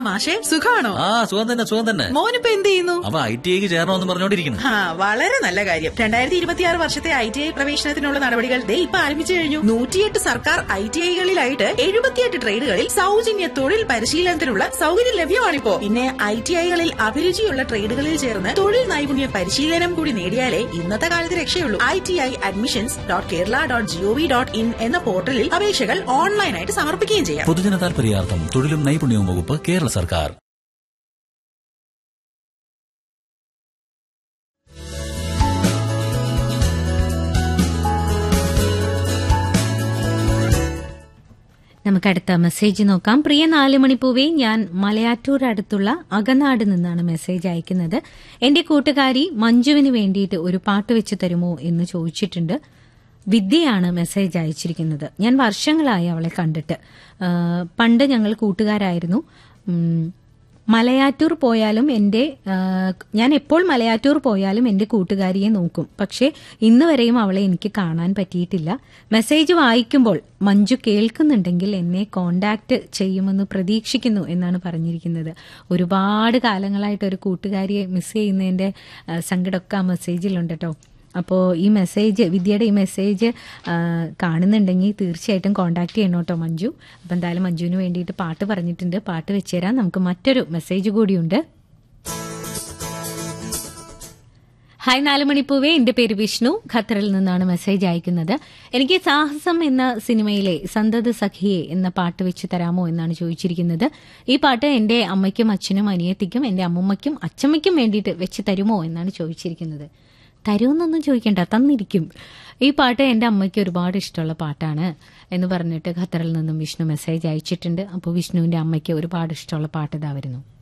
മാഷെ സുഖാണോ ആ സുഖം തന്നെ സുഖം തന്നെ മോനിപ്പോ എന്ത് ചെയ്യുന്നു അവ ഐ ടി ഐക്ക് ചേരണമെന്ന് പറഞ്ഞോണ്ടിരിക്കുന്നു ആ വളരെ നല്ല കാര്യം രണ്ടായിരത്തി ഇരുപത്തിയാറ് വർഷത്തെ ഐ ടി ഐ പ്രവേശനത്തിനുള്ള നടപടികൾ ദേ ഇപ്പൊ ആരംഭിച്ചു കഴിഞ്ഞു നൂറ്റിയെട്ട് സർക്കാർ ഐ ടി ഐകളിലായിട്ട് എഴുപത്തിയെട്ട് ട്രേഡുകളിൽ സൗജന്യ തൊഴിൽ പരിശീലനത്തിനുള്ള സൗകര്യം ലഭ്യമാണിപ്പോ പിന്നെ ഐ ടി ഐകളിൽ അഭിരുചിയുള്ള ട്രേഡുകളിൽ ചേർന്ന് തൊഴിൽ നൈപുണ്യ പരിശീലനം കൂടി നേടിയാലേ ഇന്നത്തെ കാലത്ത് രക്ഷയുള്ളൂ I T I admissions dot Kerala dot gov dot in എന്ന പോർട്ടലിൽ അപേക്ഷകൾ ഓൺലൈനായിട്ട് സമർപ്പിക്കുകയും ചെയ്യാം പൊതുജന താൽപര്യാർത്ഥം തൊഴിലും നൈപുണ്യവും വകുപ്പ് കേരള സർക്കാർ നമുക്ക് അടുത്ത മെസ്സേജ് നോക്കാം പ്രിയ നാല് മണിപ്പൂവേ ഞാൻ മലയാറ്റൂർ അടുത്തുള്ള അകനാട് നിന്നാണ് മെസ്സേജ് അയക്കുന്നത് എന്റെ കൂട്ടുകാരി മഞ്ജുവിന് വേണ്ടിയിട്ട് ഒരു പാട്ട് വെച്ച് തരുമോ എന്ന് ചോദിച്ചിട്ടുണ്ട് വിദ്യയാണ് മെസ്സേജ് അയച്ചിരിക്കുന്നത് ഞാൻ വർഷങ്ങളായി അവളെ കണ്ടിട്ട് ആ, പണ്ട് ഞങ്ങൾ കൂട്ടുകാരായിരുന്നു ഉം, മലയാറ്റൂർ പോയാലും എൻ്റെ ആ, ഞാൻ എപ്പോൾ മലയാറ്റൂർ പോയാലും എൻ്റെ കൂട്ടുകാരിയെ നോക്കും പക്ഷേ ഇന്ന് വരെയും അവളെ എനിക്ക് കാണാൻ പറ്റിയിട്ടില്ല മെസ്സേജ് വായിക്കുമ്പോൾ മഞ്ജു കേൾക്കുന്നുണ്ടെങ്കിൽ എന്നെ കോണ്ടാക്ട് ചെയ്യുമെന്ന് പ്രതീക്ഷിക്കുന്നു എന്നാണ് പറഞ്ഞിരിക്കുന്നത് ഒരുപാട് കാലങ്ങളായിട്ട് ഒരു കൂട്ടുകാരിയെ മിസ് ചെയ്യുന്നതിൻ്റെ ആ, സങ്കടമൊക്കെ ആ മെസ്സേജിലുണ്ട് കേട്ടോ അപ്പോൾ ഈ മെസ്സേജ് വിദ്യയുടെ ഈ മെസ്സേജ് ആ, കാണുന്നുണ്ടെങ്കിൽ തീർച്ചയായിട്ടും കോൺടാക്ട് ചെയ്യണം കേട്ടോ മഞ്ജു അപ്പം എന്തായാലും മഞ്ജുവിന് വേണ്ടിയിട്ട് പാട്ട് പറഞ്ഞിട്ടുണ്ട് പാട്ട് വെച്ചുതരാം നമുക്ക് മറ്റൊരു മെസ്സേജ് കൂടിയുണ്ട് ഹായ് നാല് മണിപ്പൂവേ എന്റെ പേര് വിഷ്ണു ഖത്തറിൽ നിന്നാണ് മെസ്സേജ് അയക്കുന്നത് എനിക്ക് സാഹസം എന്ന സിനിമയിലെ സന്തത സഖിയെ എന്ന പാട്ട് വെച്ച് തരാമോ എന്നാണ് ചോദിച്ചിരിക്കുന്നത് ഈ പാട്ട് എന്റെ അമ്മയ്ക്കും അച്ഛനും അനിയത്തിക്കും എന്റെ അമ്മുമ്മയ്ക്കും അച്ചമ്മയ്ക്കും വേണ്ടിയിട്ട് വെച്ച് തരുമോ എന്നാണ് ചോദിച്ചിരിക്കുന്നത് തരുമെന്നൊന്നും ചോദിക്കണ്ട തന്നിരിക്കും ഈ പാട്ട് എൻ്റെ അമ്മയ്ക്ക് ഒരുപാട് ഇഷ്ടമുള്ള പാട്ടാണ് എന്ന് പറഞ്ഞിട്ട് ഖത്തറിൽ നിന്നും വിഷ്ണു മെസ്സേജ് അയച്ചിട്ടുണ്ട് അപ്പോൾ വിഷ്ണുവിൻ്റെ അമ്മയ്ക്ക് ഒരുപാട് ഇഷ്ടമുള്ള പാട്ട് ഇതാ വരുന്നു